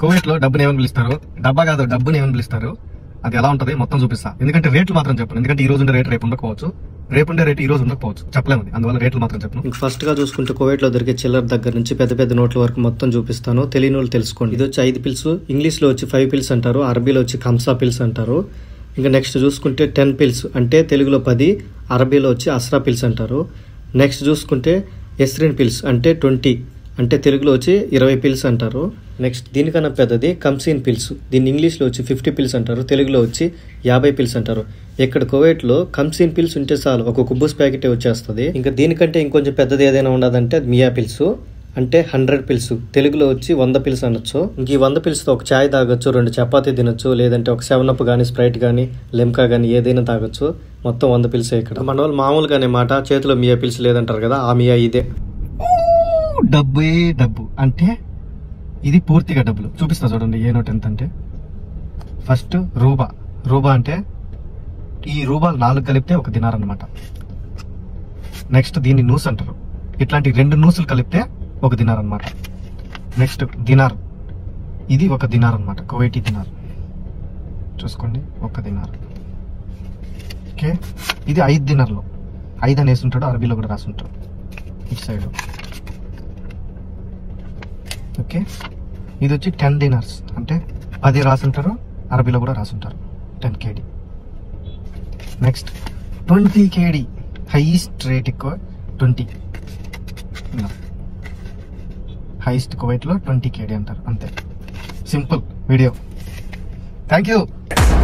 Kuwait లో డబ్బుని ఏమని పిలుస్తారు డబ్బా కాదు డబ్బుని ఏమని పిలుస్తారు అది ఎలా ఉంటది మొత్తం చూపిస్తా ఎందుకంటే రేట్లు మాత్రం చెప్పను ఎందుకంటే ఈ రోజు ఉండే రేట్ రేపు ఉండకపోవచ్చు రేపు ఉండే రేట్ ఈ రోజు ఉండకపోవచ్చు చెప్పలేము అది. అందువల్ల రేట్లు మాత్రం చెప్పను ఇంక ఫస్ట్ గా చూసుకుంటే కువైట్ లో దొరికే చిల్లర దగ్గర నుంచి పెద్ద పెద్ద నోట్ల వరకు మొత్తం చూపిస్తాను తెలియని వాళ్ళు తెలుసుకోండి ఇది వచ్చి ఐదు పిల్స్ ఇంగ్లీష్ లో వచ్చి ఫైవ్ పిల్స్ అంటారు అరబీలో వచ్చి కంసా పిల్స్ అంటారు ఇంకా నెక్స్ట్ చూసుకుంటే టెన్ పిల్స్ అంటే తెలుగులో పది అరబీలో వచ్చి అస్రా పిల్స్ అంటారు నెక్స్ట్ చూసుకుంటే ఎస్రిన్ పిల్స్ అంటే ట్వంటీ అంటే తెలుగులో వచ్చి ఇరవై పిల్స్ అంటారు నెక్స్ట్ దీనికన్నా పెద్దది కంసీన్ పిల్స్ దీన్ని ఇంగ్లీష్లో వచ్చి ఫిఫ్టీ పిల్స్ అంటారు తెలుగులో వచ్చి యాభై పిల్స్ అంటారు ఇక్కడ కువైట్లో కంసీన్ పిల్స్ ఉంటే చాలు ఒక కుబ్బుస్ ప్యాకెట్ వచ్చేస్తుంది ఇంకా దీనికంటే ఇంకొంచెం పెద్దది ఏదైనా ఉండదంటే అది మియా పిల్స్ అంటే హండ్రెడ్ పిల్స్ తెలుగులో వచ్చి వంద పిల్స్ అనొచ్చు ఇంక ఈ వంద పిల్స్తో ఒక చాయ్ తాగొచ్చు రెండు చపాతీ తినొచ్చు లేదంటే ఒక సెవెన్ అప్ కానీ స్ప్రైట్ కానీ లెమ్కా కానీ ఏదైనా తాగొచ్చు మొత్తం వంద పిల్సే ఇక్కడ మన వాళ్ళు మామూలుగానే మాట చేతిలో మియా పిల్స్ లేదంటారు కదా ఆ మియా ఇదే డబ్బే డబ్బు అంటే ఇది పూర్తిగా డబ్బులు చూపిస్తా చూడండి ఏ నోట్ ఎంత అంటే ఫస్ట్ రూబా రూబా అంటే ఈ రూబాలు నాలుగు కలిపితే ఒక దినార్ అనమాట నెక్స్ట్ దీన్ని నూస్ అంటారు ఇట్లాంటి రెండు నూసులు కలిపితే ఒక దినార్ అనమాట నెక్స్ట్ దినార్ ఇది ఒక దినార్ అనమాట కువైటీ దినార్ చూసుకోండి ఒక దినార్ ఓకే ఇది ఐదు దినార్లు ఐదు అనేసి ఉంటాడు అరబీలో కూడా రాసి ఉంటాడు ఇటు సైడ్ ఓకే ఇది వచ్చి టెన్ డినర్స్ అంటే పది రాసుంటారు అరబీలో కూడా రాసుంటారు ten K D next twenty K D highest rate ఎక్కువ ట్వంటీ హైయెస్ట్ కువైట్లో ట్వంటీ కేడి అంటారు అంతే సింపుల్ వీడియో థ్యాంక్ యూ